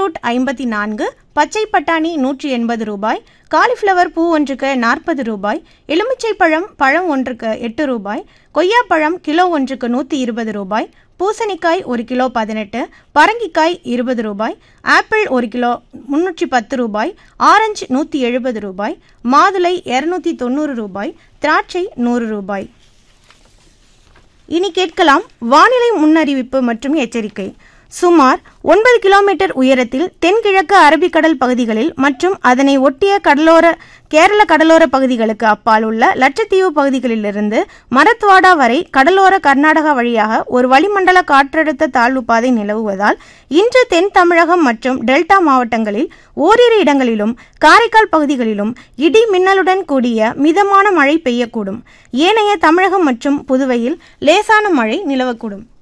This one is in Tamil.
பீட்ரூட் ஐம்பத்தி நான்கு பச்சை பட்டாணி நூற்றி எண்பது ரூபாய் காலிஃப்ளவர் பூ ஒன்றுக்கு நாற்பது ரூபாய் எலுமிச்சை பழம் பழம் ஒன்றுக்கு எட்டு ரூபாய் கொய்யாப்பழம் கிலோ ஒன்றுக்கு நூற்றி இருபது ரூபாய் பூசணிக்காய் ஒரு கிலோ பதினெட்டு பரங்கிக்காய் இருபது ரூபாய் ஆப்பிள் ஒரு கிலோ முன்னூற்றி பத்து ரூபாய் ஆரஞ்சு நூற்றி எழுபது ரூபாய் மாதுளை இரநூத்தி தொண்ணூறு ரூபாய் திராட்சை நூறு ரூபாய் இனி கேட்கலாம் வானிலை முன்னறிவிப்பு மற்றும் எச்சரிக்கை சுமார் ஒன்பது கிலோமீட்டர் உயரத்தில் தென்கிழக்கு அரபிக்கடல் பகுதிகளில் மற்றும் அதனை ஒட்டிய கடலோர கேரள கடலோர பகுதிகளுக்கு அப்பால் உள்ள லட்சத்தீவு பகுதிகளிலிருந்து மரத்வாடா வரை கடலோர கர்நாடகா வழியாக ஒரு வளிமண்டல காற்றழுத்த தாழ்வு பாதை நிலவுவதால் இன்று தென் தமிழகம் மற்றும் டெல்டா மாவட்டங்களில் ஓரிரு இடங்களிலும் காரைக்கால் பகுதிகளிலும் இடி மின்னலுடன் கூடிய மிதமான மழை பெய்யக்கூடும் ஏனைய தமிழகம் மற்றும் புதுவையில் லேசான மழை நிலவக்கூடும்